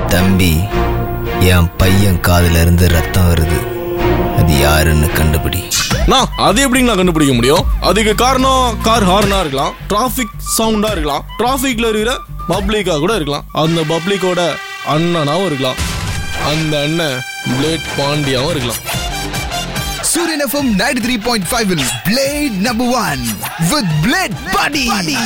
தம்பி என் பையன் காதுல இருந்து ரத்தம் வருது அது யாருன்னு கண்டுபிடி நான் அது எப்படிங்க நான் கண்டுபிடிக்க முடியும் அதுக்கு காரணம் கார் ஹார்னா இருக்கலாம் டிராஃபிக் சவுண்டா இருக்கலாம் டிராஃபிக்ல இருக்கிற பப்ளிக்கா கூட இருக்கலாம் அந்த பப்ளிக்கோட அண்ணனாவும் இருக்கலாம் அந்த அண்ணன் பிளேட் பாண்டியாவும் இருக்கலாம் Surin FM 93.5 will Blade number one with Blade Buddy.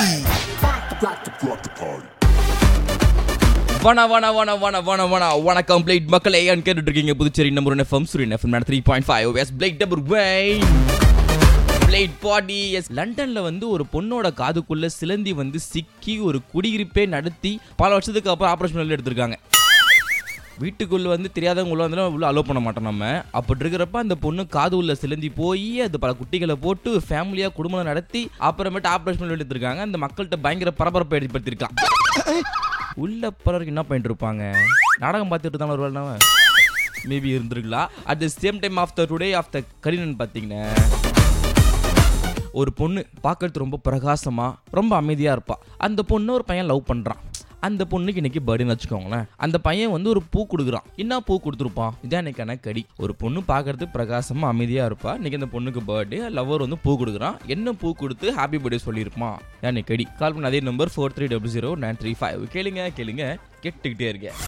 வண வண வண வண வண வண வணக்கம் பிளேட் மக்களே ஏன் கேட்டுட்டு இருக்கீங்க Puducherry number one FM Suryan FM three point five S blade double vein blade பாடி எஸ் லண்டன்ல வந்து ஒரு பொண்ணோட காதுக்குள்ள சிலந்தி வந்து சிக்கி ஒரு குடியிருப்பே நடத்தி பல வருஷத்துக்கு அப்புறம் ஆபரேஷன் எடுத்திருக்காங்க வீட்டுக்குள்ள வந்து தெரியாதவங்க உள்ள வந்து உள்ள அலோவ் பண்ண மாட்டோம் நம்ம அப்படி இருக்கிறப்ப அந்த பொண்ணு காது உள்ள சிலந்தி போய் அது பல குட்டிகளை போட்டு ஃபேமிலியா குடும்பம் நடத்தி அப்புறமேட்டு ஆபரேஷன் எடுத்திருக்காங்க அந்த மக்கள்கிட்ட பயங்கர பரபரப்பை ஏற்படுத்தியிருக்கான் உள்ள பலருக்கு என்ன பண்ணிட்டு இருப்பாங்க நாடகம் பார்த்துட்டு தான் வருவாள் மேபி இருந்திருக்கலாம் at the same time of the today of the கரினன் பார்த்தீங்கன்னா ஒரு பொண்ணு பார்க்கறது ரொம்ப பிரகாசமா ரொம்ப அமைதியா இருப்பா அந்த பொண்ணு ஒரு பையன் லவ் பண்றான் அந்த பொண்ணுக்கு இன்னைக்கு பர்த்டேன்னு வச்சுக்கோங்களேன் அந்த பையன் வந்து ஒரு பூ கொடுக்குறான் என்ன பூ கொடுத்துருப்பான் இதான் இன்னைக்கான கடி ஒரு பொண்ணு பார்க்கறது பிரகாசமா அமைதியா இருப்பா இன்னைக்கு அந்த பொண்ணுக்கு பர்த்டே லவர் வந்து பூ கொடுக்குறான் என்ன பூ கொடுத்து ஹாப்பி பர்த்டே சொல்லியிருப்பான் இதான் இன்னைக்கு கடி கால் பண்ண அதே number four three double zero nine three five கேளுங்க கேளுங்க கேட்டுக்கிட்டே இருக்கேன்